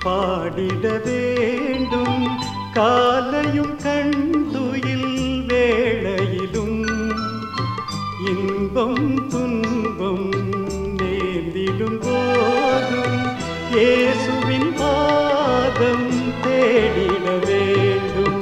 பாடிட வேண்டும் காலையும் கண்டுயில் வேளையிலும் இன்பம் துன்பம் நேர்ந்திடும் போதும் இயேசுவின் பாதம் தேடிட வேண்டும்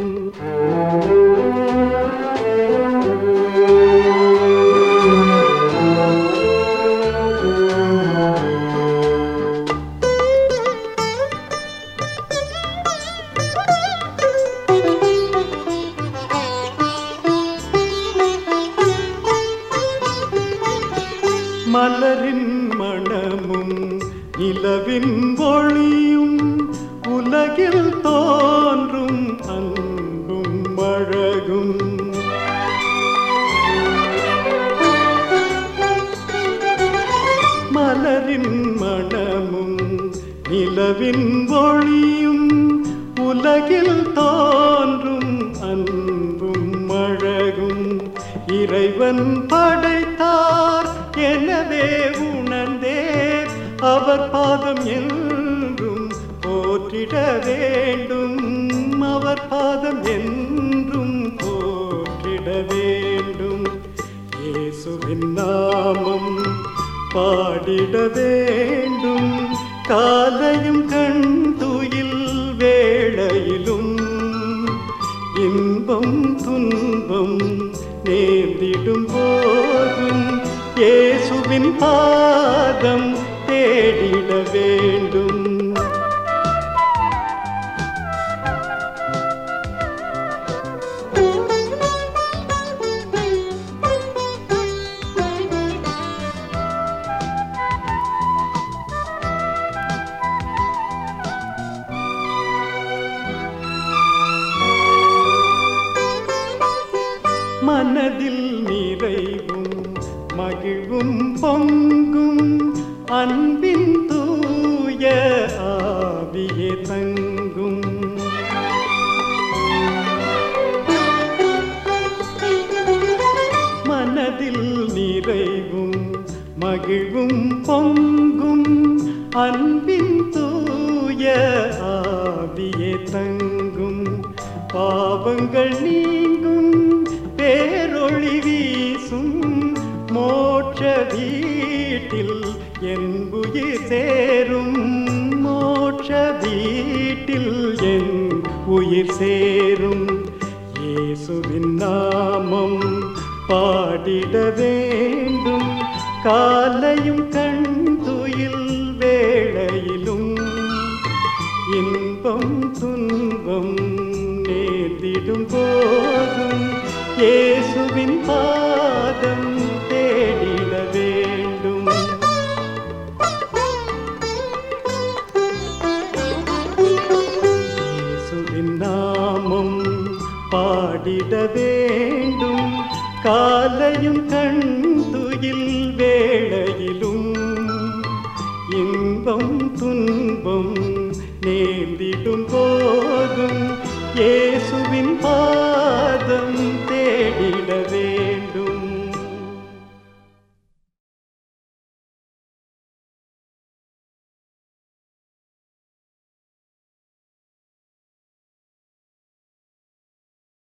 மலரின் மணமும் நிலவின் ஒளியும் உலகில் தோன்றும் அன்பும் அழகும் மலரின் மணமும் நிலவின் ஒளியும் உலகில் தோன்றும் அன்பும் அழகும் இறைவன் படைத்தார் எனவே உணர்ந்தே அவர் பாதம் என்றும் போற்றிட வேண்டும் அவர் பாதம் என்றும் போற்றிட வேண்டும் இயேசுவின் நாமம் பாடிட வேண்டும் காலையும் கண் துயில் வேளையிலும் இன்பம் துன்பம் நேர்ந்திடும் போதும் இயேசுவின் பாதம் தேடிட வேண்டும் மனதில் நிறைவும் மகிழ்வும் பொங்கும் அன்பின் தூய ஆவியே தங்கும் மனதில் நிறைவும் மகிழ்வும் பொங்கும் அன்பின் தூய ஆவியே தங்கும் பாவங்கள் நீங்கும் பேரொளி வீசும் மோட்ச வீட்டில் என் உயிர் சேரும் மோட்ச வீட்டில் என் உயிர் சேரும் இயேசுவின் நாமம் பாடிட வேண்டும் காலையும் கண் துயில் வேளையிலும் இன்பம் துன்பம் நேர்ந்திடும் போதும் இயேசுவின் பாதம் தேடிட வேண்டும் இயேசுவின் நாமம் பாடிட வேண்டும் காலையும் கண் துயில் வேளையிலும் இன்பம் துன்பம் நேர்ந்திடும் போதும் இயேசுவின் பா